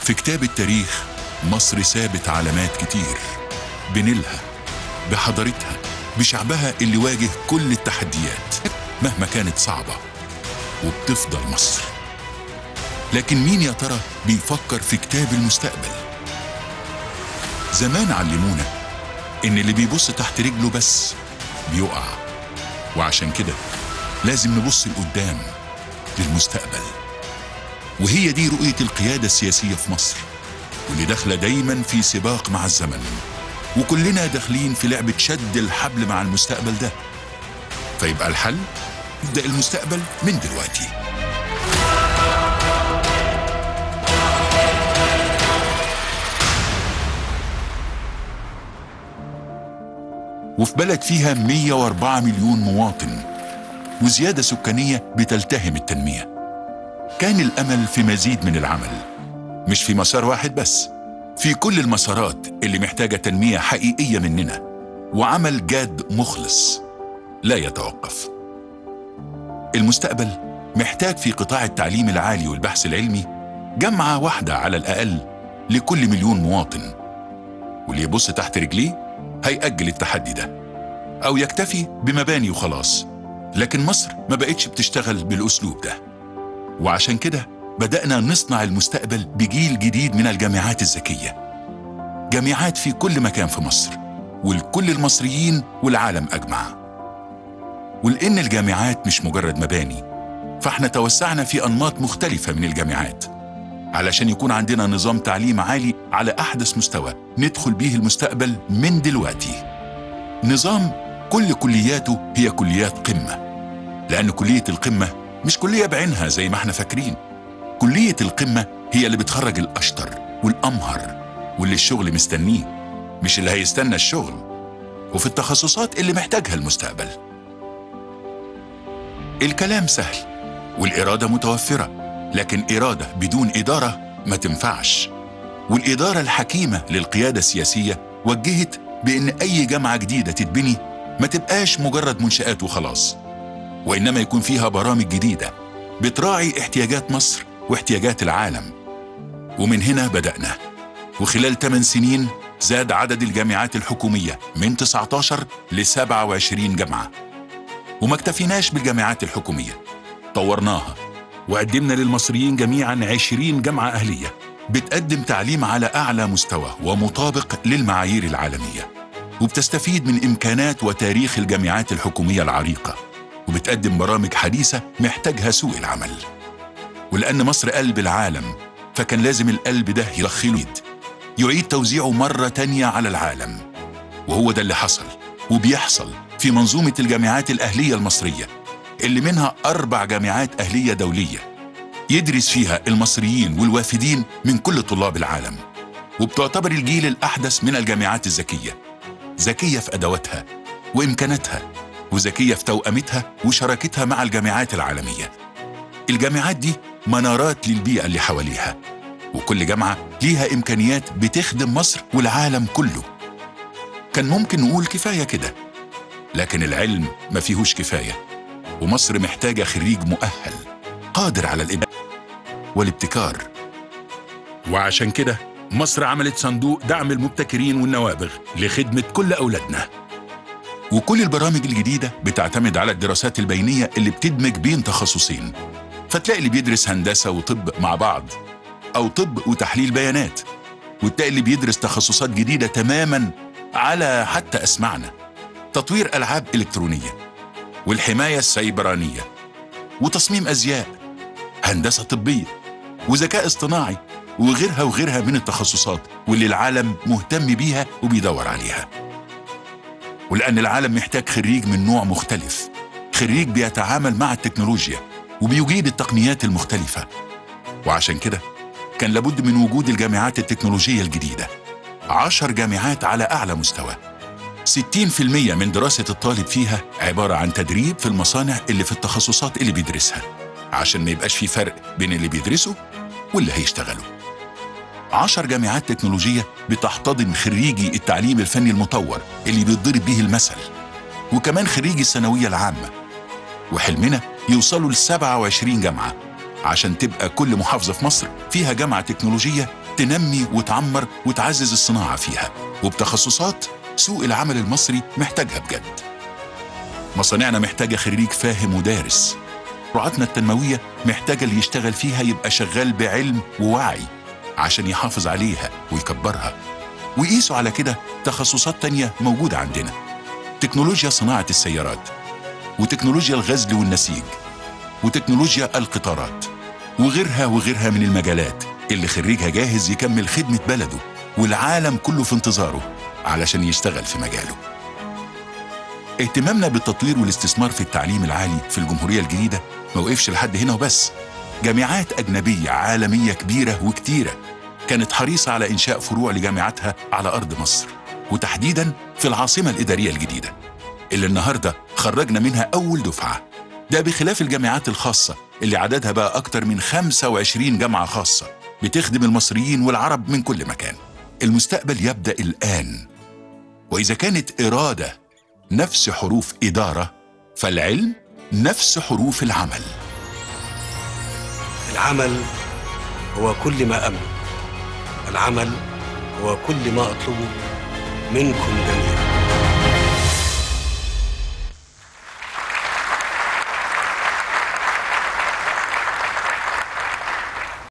في كتاب التاريخ مصر سابت علامات كتير بنيلها بحضارتها بشعبها اللي واجه كل التحديات مهما كانت صعبة وبتفضل مصر لكن مين يا ترى بيفكر في كتاب المستقبل زمان علمونا ان اللي بيبص تحت رجله بس بيقع وعشان كده لازم نبص لقدام للمستقبل وهي دي رؤية القيادة السياسية في مصر واللي داخلة دايما في سباق مع الزمن وكلنا داخلين في لعبة شد الحبل مع المستقبل ده فيبقى الحل يبدأ المستقبل من دلوقتي وفي بلد فيها 104 مليون مواطن وزيادة سكانية بتلتهم التنمية كان الأمل في مزيد من العمل مش في مسار واحد بس في كل المسارات اللي محتاجة تنمية حقيقية مننا وعمل جاد مخلص لا يتوقف المستقبل محتاج في قطاع التعليم العالي والبحث العلمي جامعة واحدة على الأقل لكل مليون مواطن واللي يبص تحت رجليه هيأجل التحدي ده أو يكتفي بمباني وخلاص لكن مصر ما بقتش بتشتغل بالأسلوب ده وعشان كده بدأنا نصنع المستقبل بجيل جديد من الجامعات الذكية جامعات في كل مكان في مصر ولكل المصريين والعالم أجمع ولأن الجامعات مش مجرد مباني فاحنا توسعنا في أنماط مختلفة من الجامعات علشان يكون عندنا نظام تعليم عالي على أحدث مستوى ندخل بيه المستقبل من دلوقتي نظام كل كلياته هي كليات قمة لأن كلية القمة مش كلية بعينها زي ما احنا فاكرين كلية القمة هي اللي بتخرج الأشطر والأمهر واللي الشغل مستنيه مش اللي هيستنى الشغل وفي التخصصات اللي محتاجها المستقبل الكلام سهل والإرادة متوفرة لكن إرادة بدون إدارة ما تنفعش والإدارة الحكيمة للقيادة السياسية وجهت بأن أي جامعة جديدة تتبني ما تبقاش مجرد منشآت وخلاص وإنما يكون فيها برامج جديدة بتراعي احتياجات مصر واحتياجات العالم ومن هنا بدأنا وخلال 8 سنين زاد عدد الجامعات الحكومية من 19 ل 27 جامعة وما اكتفيناش بالجامعات الحكومية طورناها وقدمنا للمصريين جميعا 20 جامعة أهلية بتقدم تعليم على أعلى مستوى ومطابق للمعايير العالمية وبتستفيد من إمكانات وتاريخ الجامعات الحكومية العريقة وبتقدم برامج حديثة محتاجها سوق العمل ولأن مصر قلب العالم فكان لازم القلب ده يلخلد يعيد توزيعه مرة تانية على العالم وهو ده اللي حصل وبيحصل في منظومة الجامعات الأهلية المصرية اللي منها أربع جامعات أهلية دولية يدرس فيها المصريين والوافدين من كل طلاب العالم وبتعتبر الجيل الأحدث من الجامعات الذكية ذكية في أدواتها وإمكاناتها وذكية في توأمتها وشراكتها مع الجامعات العالمية الجامعات دي منارات للبيئة اللي حواليها وكل جامعة ليها إمكانيات بتخدم مصر والعالم كله كان ممكن نقول كفاية كده لكن العلم ما فيهوش كفاية ومصر محتاجة خريج مؤهل قادر على الإبداع والابتكار وعشان كده مصر عملت صندوق دعم المبتكرين والنوابغ لخدمة كل أولادنا وكل البرامج الجديدة بتعتمد على الدراسات البينية اللي بتدمج بين تخصصين فتلاقي اللي بيدرس هندسة وطب مع بعض أو طب وتحليل بيانات وتلاقي اللي بيدرس تخصصات جديدة تماما على حتى أسمعنا تطوير ألعاب إلكترونية والحماية السيبرانية وتصميم أزياء هندسة طبية وذكاء اصطناعي وغيرها وغيرها من التخصصات واللي العالم مهتم بيها وبيدور عليها ولأن العالم محتاج خريج من نوع مختلف خريج بيتعامل مع التكنولوجيا وبيجيد التقنيات المختلفة وعشان كده كان لابد من وجود الجامعات التكنولوجية الجديدة عشر جامعات على أعلى مستوى 60% من دراسة الطالب فيها عبارة عن تدريب في المصانع اللي في التخصصات اللي بيدرسها عشان ما يبقاش في فرق بين اللي بيدرسوا واللي هيشتغلوا عشر جامعات تكنولوجية بتحتضن خريجي التعليم الفني المطور اللي بيتضرب به المثل وكمان خريجي الثانوية العامة وحلمنا يوصلوا ل 27 جامعة عشان تبقى كل محافظة في مصر فيها جامعة تكنولوجية تنمي وتعمر وتعزز الصناعة فيها وبتخصصات سوق العمل المصري محتاجها بجد مصانعنا محتاجة خريج فاهم ودارس رعاتنا التنموية محتاجة اللي يشتغل فيها يبقى شغال بعلم ووعي عشان يحافظ عليها ويكبرها ويقيسوا على كده تخصصات تانية موجودة عندنا تكنولوجيا صناعة السيارات وتكنولوجيا الغزل والنسيج وتكنولوجيا القطارات وغيرها وغيرها من المجالات اللي خريجها جاهز يكمل خدمة بلده والعالم كله في انتظاره علشان يشتغل في مجاله اهتمامنا بالتطوير والاستثمار في التعليم العالي في الجمهورية الجديدة ما وقفش لحد هنا وبس جامعات أجنبية عالمية كبيرة وكتيرة كانت حريصة على إنشاء فروع لجامعاتها على أرض مصر وتحديدا في العاصمة الإدارية الجديدة اللي النهاردة خرجنا منها أول دفعة ده بخلاف الجامعات الخاصة اللي عددها بقى أكتر من 25 جامعة خاصة بتخدم المصريين والعرب من كل مكان المستقبل يبدأ الآن وإذا كانت إرادة نفس حروف إدارة فالعلم نفس حروف العمل العمل هو كل ما أمل العمل هو كل ما أطلبه منكم جميعا